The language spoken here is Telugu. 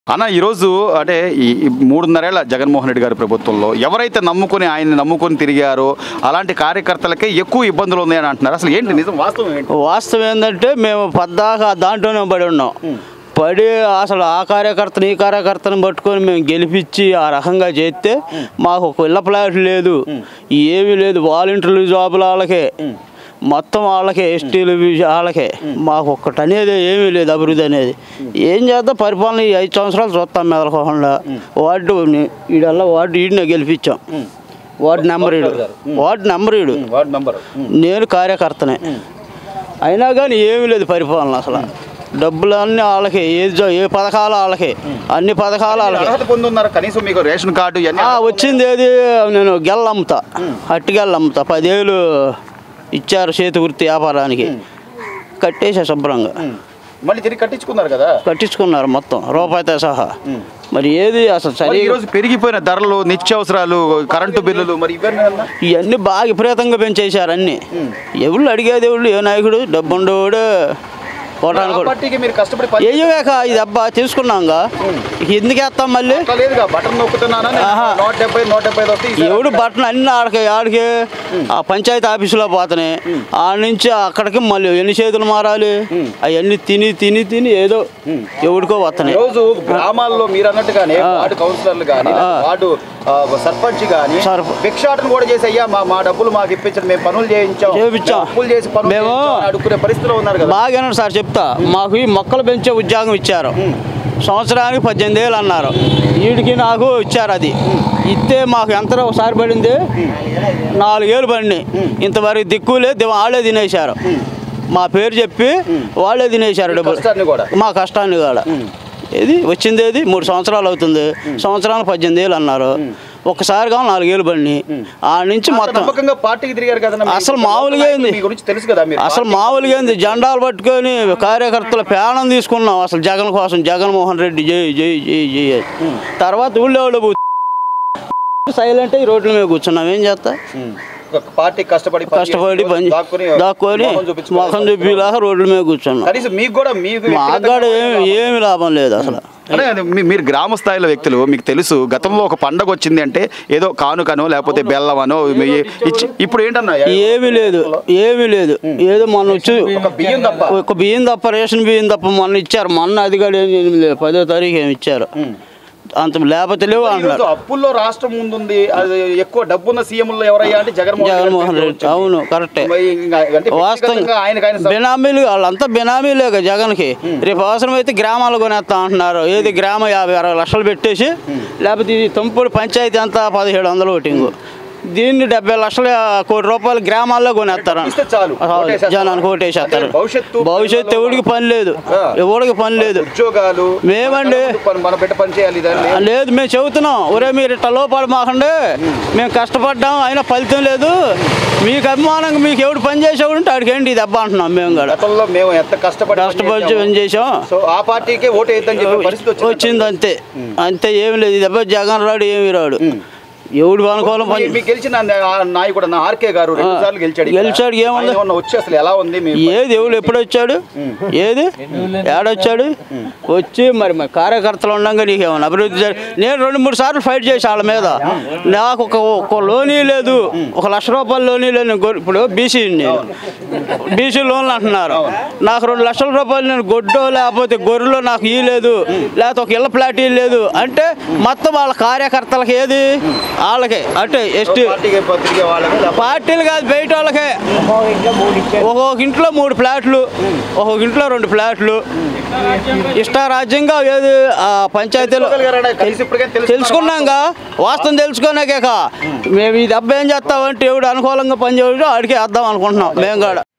అన్న ఈరోజు అంటే ఈ ఈ మూడున్నరేళ్ల జగన్మోహన్ రెడ్డి గారి ప్రభుత్వంలో ఎవరైతే నమ్ముకొని ఆయన్ని నమ్ముకొని తిరిగారో అలాంటి కార్యకర్తలకే ఎక్కువ ఇబ్బందులు ఉన్నాయని అంటున్నారు అసలు ఏంటి నిజం వాస్తవం ఏంటి వాస్తవం ఏంటంటే మేము పద్దాకా దాంట్లోనే పడి ఉన్నాం పడి అసలు ఆ కార్యకర్తని ఈ కార్యకర్తని పట్టుకొని మేము గెలిపించి ఆ రకంగా చేస్తే మాకు ఒక ఇళ్ళ ప్లాట్ లేదు ఏమీ లేదు వాలంటీర్లు జాబులు వాళ్ళకే మొత్తం వాళ్ళకే ఎస్టీలు వాళ్ళకే మాకు ఒక్కటి అనేది ఏమీ లేదు అభివృద్ధి అనేది ఏం చేద్దాం పరిపాలన ఈ ఐదు సంవత్సరాలు చూస్తాం మెదలకోకుండా వార్డు ఈడల్లా వార్డు ఈడినే గెలిపించాం వార్డు నెంబర్ ఈడు వార్డు నెంబర్ ఈడు వార్డు నంబర్ నేను కార్యకర్తనే అయినా కానీ ఏమీ లేదు పరిపాలన అసలు డబ్బులు అన్నీ వాళ్ళకే ఏ జ- ఏ పథకాలు వాళ్ళకే అన్ని పథకాలు వాళ్ళకే అర్హత పొంది ఉన్నారు కనీసం మీకు రేషన్ కార్డు ఇవన్నీ ఆ, వచ్చింది ఏది నేను గెల్ల అమ్ముతా అట్టి గెల్ల అమ్ముతా పదేళ్ళు ఇచ్చారు చేతి వృత్తి వ్యాపారానికి కట్టేసా శుభ్రంగా మళ్ళీ తిరిగి కట్టించుకున్నారు కదా కట్టించుకున్నారు మొత్తం రూపాయితో సహా మరి ఏది అసలు మరి ఈ సరిగా రోజు పెరిగిపోయిన ధరలు నిత్యావసరాలు కరెంటు బిల్లులు మరి ఇవన్నీ అన్నా? ఇవన్నీ బాగా విపరీతంగా పెంచేశారు అన్నీ ఎవరు అడిగేది ఎవరు ఏ నాయకుడు డబ్బుండోడు ఆ కోటానికి పార్టీకి మీరు కష్టపడి పని ఏయవేక ఇది అబ్బా తీసుకున్నాంగా ఇక ఎందుకు వేస్తాం మళ్ళీ లేదుగా బటన్ నొక్కుతున్నానా నేను ఆహా. నూట డెబ్బై నూట డెబ్బై ఐదు వస్తే ఈసారి ఎవడు బట్టలు అన్ని ఆడకి ఆడికి ఆ పంచాయతీ ఆఫీసులో పోతున్నాయి ఆ నుంచి అక్కడికి మళ్ళీ ఎన్ని చేతులు మారాలి అవన్నీ తిని తిని తిని ఏదో ఎవడికో వస్తున్నాయి రోజు గ్రామాల్లో మీరు అన్నట్టుగానే వార్డు కౌన్సిలర్లు కానీ వార్డు ఆ, సర్పంచ్ కానీ సర్ప- భిక్షాటన కూడా చేసి అయ్యా మా మా డబ్బులు మాకు ఇప్పించండి మేము పనులు చేయించాం చేయించాం. మేము అప్పులు చేసి పనులు మేము- చేయించాం అని అడుక్కునే పరిస్థితిలో ఉన్నారు కదా బాగానే సార్ చెప్తా మాకు ఈ మొక్కలు పెంచే ఉద్యోగం ఇచ్చారు సంవత్సరానికి పద్దెనిమిది వేలు అన్నారు వీడికి నాకు ఇచ్చారు అది ఇస్తే మాకు ఎంత ఒకసారి పడింది నాలుగేళ్ళు పడినాయి ఇంతవరకు దిక్కులే ది- వాళ్ళే తినేశారు మా పేరు చెప్పి వాళ్ళే తినేశారు డబ్బులు కష్టాన్ని కూడా మా కష్టాన్ని కూడా ఇది వచ్చింది ఏది మూడు సంవత్సరాలు అవుతుంది సంవత్సరానికి పద్దెనిమిది వేలు అన్నారు ఒక్కసారిగా నాలుగేళ్ళు పడినాయి ఆ నుంచి అంత మొత్తం నమ్మకంగా పార్టీకి తిరిగారు కదా మీ- అసలు మామూలుగా ఏంది? మీ గురించి తెలుసు కదా మీరు అసలు మామూలుగా ఏంది జెండాలు పట్టుకొని కార్యకర్తల ప్రాణం తీసుకున్నాం అసలు జగన్ కోసం జగన్మోహన్ రెడ్డి జై జై జై జై అని. తర్వాత ఊళ్ళో వాళ్ళు సైలెంట్ ఈ రోడ్ల మీద కూర్చున్నాం ఏం చేస్తా ఉమ్. ఒక పార్టీ కష్టపడి పని కష్టపడి చేసి పని దాక్కుని దాక్కొని మొహం చూపించుకోవాలి. మొఖం చూపిలాగా రోడ్ల మీద కూర్చున్నాం కనీసం మీకు కూడా మీకు మాగాడ ఏమి ఏమి లాభం లేదు అసలు అంటే అది మీ- మీరు గ్రామ స్థాయిలో వ్యక్తులు మీకు తెలుసు గతంలో ఒక పండగ వచ్చింది అంటే ఏదో కానుకనో లేకపోతే బెల్లమనో మీ- ఇచ్చి ఇప్పుడు ఏంటన్నా ఏమీ లేదు ఏమీ లేదు ఏదో మొన్న వచ్చి ఒక బియ్యం తప్ప ఒక బియ్యం తప్ప రేషన్ బియ్యం తప్ప మొన్న ఇచ్చారు మొన్న అది కూడా ఏం ఎనిమిది లేదు పదో తారీఖు ఏమి ఇచ్చారు అంత లేకపోతే లేవు ఈరోజు అంటున్నారు అప్పుల్లో రాష్ట్రం ముందుంది అది ఎక్కువ డబ్బున్న సీఎంలు ఎవరయ్యా అంటే జగన్మోహన్ రెడ్డి జగన్మోహన్ పేరు రెడ్డి వచ్చింది. అవును కరెక్టే మరి ఇంకా అంటే వాస్తవం వ్యక్తిగతంగా ఆయనకు ఆయన స- బినామీలు వాళ్ళంతా బినామీలేక జగన్కి రేపు అవసరమైతే గ్రామాలు కొనేస్తా అంటున్నారు ఏది గ్రామ యాభై అరవై లక్షలు పెట్టేసి లేకపోతే ఇది తుంపుడు పంచాయతీ అంతా పదిహేడు వందలు ఓటింగు దీన్ని డెబ్బై లక్షల కోటి రూపాయలు గ్రామాల్లో కొనేస్తారు ఇస్తే చాలు. ఓటేసేస్తారు. జనానికి ఓటేసేస్తారు అంటే భవిష్యత్తు భవిష్యత్తు ఎవడికి పని లేదు ఆ. ఎవడికి పని లేదు ఉద్యోగాలు మేమండి. పని- మన బిడ్డ పని చేయాలి దాన్ని లేదు మేము చెబుతున్నాం ఒరే మీరు ఇట్లా లోపాడు మాకండి మేము కష్టపడ్డాం అయినా ఫలితం లేదు మీకు అభిమానంగా మీకు ఎవడు పని చేసేవాడు ఉంటే ఆడికి ఏంటి దెబ్బ అంటున్నాం మేము కూడా గతంలో మేము ఎంత కష్టపడి పని కష్టపడి చేశామో. పని చేసాం సో ఆ పార్టీకే ఓటు వేద్దని చెప్పే పరిస్థితి వచ్చింది వచ్చింది అంతే అంతే ఏమి లేదు ఈ దెబ్బ జగన్ రాడు ఏమి రాడు ఎవడు అనుకూలం పని మీకు గెలిచిన ఆ నాయకుడు నా ఆర్కే గారు రెండు సార్లు గెలిచాడు ఇక్కడ. గెలిచాడు, ఏముంది? ఆయన ఏమన్నా వచ్చి అసలు ఎలా ఉంది మీ ఏది ఎవడు ఎప్పుడు వచ్చాడు ఏది ఏడొచ్చాడు వచ్చి మరి మరి కార్యకర్తలు ఉండగా నీకేమన్నా అభివృద్ధి జరి- నేను రెండు మూడు సార్లు ఫైట్ చేసి వాళ్ళ మీద నాకు ఒక ఒక లోనీ లేదు ఒక లక్ష రూపాయల లోనీ లేదు నేను గొర్రె- ఇప్పుడు బీసీ నేను బీసీ లోన్లు అంటున్నారు నాకు రెండు లక్షల రూపాయలు నేను గొడ్డో లేకపోతే గొర్రెలో నాకు ఈ లేదు లేకపోతే ఒక ఇళ్ళ ప్లాట్ లేదు అంటే మొత్తం వాళ్ళ కార్యకర్తలకి ఏది వాళ్ళకే అంటే ఎస్టీ పార్టీకి తిరిగే వాళ్ళకి లేకపోతే పార్టీలు కాదు బయట వాళ్ళకే ఒక్కొక్క ఇంట్లో మూడు ఫ్లాట్లు ఒక్కొక్క ఇంట్లో రెండు ఫ్లాట్లు ఇష్టారాజ్యంగా ఏది ఆ పంచాయతీలో తెలుసుకోగలిగారా? కనీసం ఇప్పటికైనా తెలుసుకున్నారా? తెలుసుకున్నాగా వాస్తవం తెలుసుకున్నాకేక మేము ఈ దెబ్బ ఏం చేస్తామంటే ఎవడు అనుకూలంగా పనిచేయడం ఆడికి వేద్దాం అనుకుంటున్నాం మేము కూడా